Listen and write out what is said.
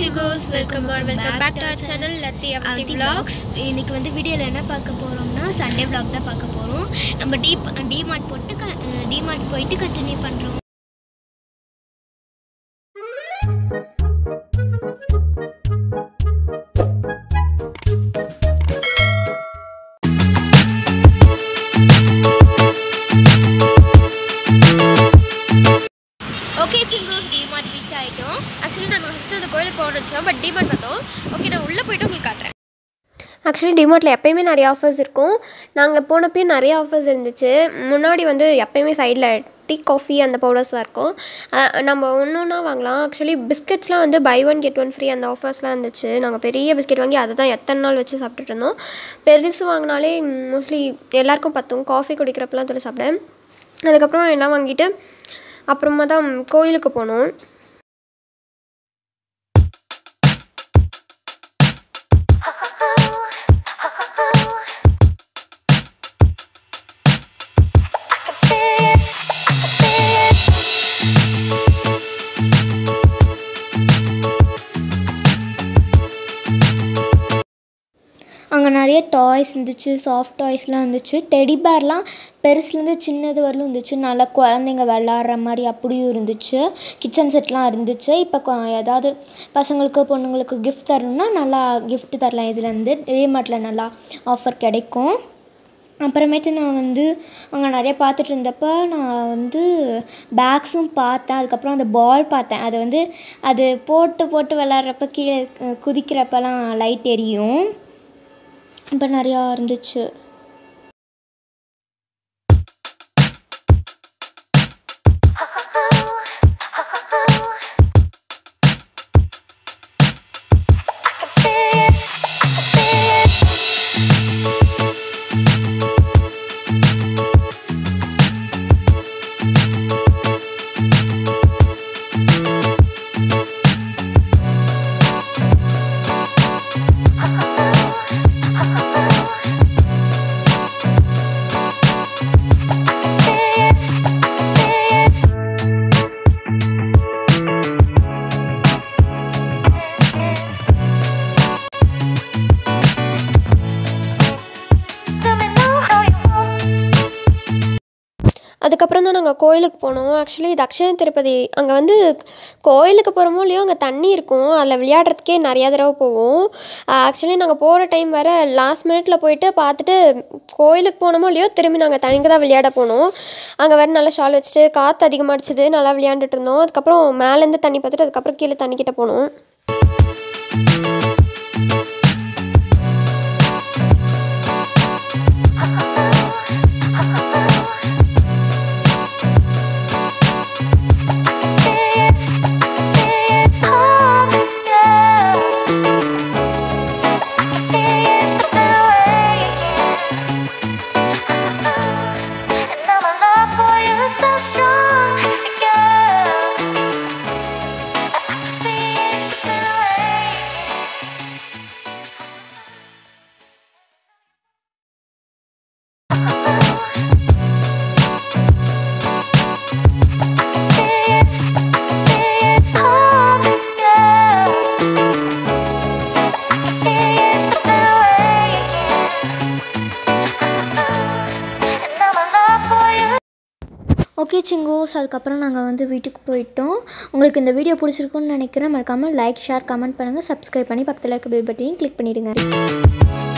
சிகோஸ் welcome or welcome back to our channel லத்தி அவதி vlogs இன்னைக்கு வந்து வீடியோவில் என்ன பார்க்க போகிறோம்னா சண்டே vlog தான் பார்க்க போகிறோம் நம்ம டீ டிமார்ட் போட்டு டிமார்ட் போயிட்டு கண்டினியூ பண்ணுறோம் ஓகே சிங்கோஸ் டிமார்ட் ரீச் ஆகிட்டோம் ஆக்சுவலி நாங்கள் ஃபஸ்ட்டு அந்த கோயிலுக்கு போக வச்சோம் பட் டிமார்ட் பார்த்தோம் ஓகே நான் உள்ளே போயிட்டு உங்களுக்கு காட்டுறேன் ஆக்சுவலி டிமார்ட்டில் எப்பயுமே நிறைய ஆஃபர்ஸ் இருக்கும் நாங்கள் போனப்பயும் நிறைய ஆஃபர்ஸ் இருந்துச்சு முன்னாடி வந்து எப்பயுமே சைடில் டீ காஃபி அந்த பவுடர்ஸ்லாம் இருக்கும் அஹ் நம்ம ஒன்று ஒன்றா வாங்கலாம் ஆக்சுவலி பிஸ்கெட்ஸ்லாம் வந்து buy one get one free அந்த ஆஃபர்ஸ்லாம் இருந்துச்சு நாங்கள் பெரிய பிஸ்கெட் வாங்கி அதை தான் எத்தனை நாள் வச்சு சாப்பிட்டுட்டு இருந்தோம் பெருசு வாங்கினாலே மோஸ்ட்லி எல்லாருக்கும் பத்தும் காஃபி குடிக்கிறப்பெல்லாம் தொழில் சாப்பிட்டேன் அதுக்கப்புறம் எல்லாம் வாங்கிட்டு அப்புறமா தான் கோயிலுக்கு போனோம் அங்கே நிறைய டாய்ஸ் இருந்துச்சு சாஃப்ட் டாய்ஸ்லாம் இருந்துச்சு டெடி பேர்லாம் பெருசுலேருந்து சின்னது வரலும் இருந்துச்சு நல்லா குழந்தைங்க விளாட்ற மாதிரி அப்படியும் இருந்துச்சு கிச்சன் செட்லாம் இருந்துச்சு இப்போ ஏதாவது பசங்களுக்கு பொண்ணுங்களுக்கு கிஃப்ட் தரணும்னா நல்லா gift தரலாம் இதுலேருந்து டிமார்ட்டில் நல்லா ஆஃபர் கிடைக்கும் அப்புறமேட்டு நான் வந்து அங்கே நிறைய பார்த்துட்டு இருந்தப்ப நான் வந்து பேக்ஸும் பார்த்தேன் அதுக்கப்புறம் அந்த பால் பார்த்தேன் அது வந்து அது போட்டு போட்டு விளாட்றப்ப கீழே அஹ், குதிக்கிறப்பலாம் லைட் எரியும் இப்போ நிறையா இருந்துச்சு அதுக்கப்புறம் தான் நாங்கள் கோயிலுக்கு போனோம் ஆக்சுவலி இது அக்ஷய திருப்பதி அங்கே வந்து கோயிலுக்கு போகிறோமோ இல்லையோ அங்கே தண்ணி இருக்கும் அதில் விளையாடுறதுக்கே நிறையா தடவை போவோம் ஆக்சுவலி நாங்கள் போகிற டைம் வேறு லாஸ்ட் மினிட்ல போயிட்டு பார்த்துட்டு கோயிலுக்கு போனோமோ இல்லையோ திரும்பி நாங்கள் தனிக்கு தான் விளையாட போனோம் அங்கே வேறு நல்லா ஷால் வச்சுட்டு காற்று அதிகமாக அடிச்சது நல்லா விளையாண்டுட்டு இருந்தோம் அதுக்கப்புறம் மேலேருந்து தண்ணி பார்த்துட்டு அதுக்கப்புறம் கீழே தண்ணிக்கிட்ட போனோம் So strong, girl. I can feel you slipping away. Feels, feels home, girl. I can feel you slipping away And now my love for you okay சிங்கோஸ் அதுக்கப்புறம் நாங்கள் வந்து வீட்டுக்கு போயிட்டோம் உங்களுக்கு இந்த வீடியோ பிடிச்சிருக்குன்னு நினைக்கிறேன் மறக்காமல் லைக் ஷேர் கமெண்ட் பண்ணுங்கள் சப்ஸ்கிரைப் பண்ணி பக்கத்தில் இருக்க பெல் பட்டனையும் கிளிக் பண்ணிடுங்க